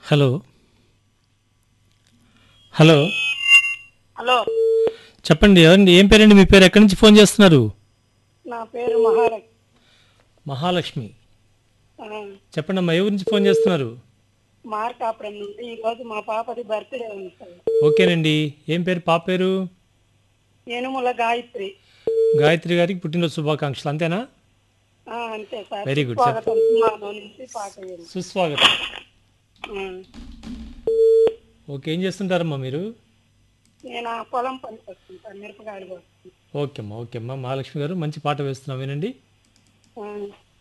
Hello hello hello చెప్పండి ఎవరండి ఏం పేరండి మీ పేరు ఎక్కడి నుంచి ఫోన్ చేస్తున్నారు నా పేరు మహాలక్ష్మి మహాలక్ష్మి ఆ, చెప్పండి అమ్మా ఎవరి నుంచి ఫోన్ చేస్తున్నారు మార్కాపురం నుండి ఈరోజు మా పాపది బర్త్డే ఉంది సార్ ఓకేనండి ఏం పేరు పాప పేరు ఏనుముల గాయత్రి గాయత్రి గారికి పుట్టినరోజు శుభాకాంక్షలు అంతేనా ఆ, అంతే సార్ Very good, స్వాగతం సినిమాలో నుంచి పాట విను. సుస్వాగతం ఆ, ఓకే ఏం చేస్తుంటారమ్మా మీరు నేను ఆ పొలం పనికి వస్తుంటాను మిరపకాయలు కోస్తాను. ఓకే అమ్మా ఓకే అమ్మా మహాలక్ష్మి గారు మంచి పాట వేస్తున్నాం వినండి ఆ,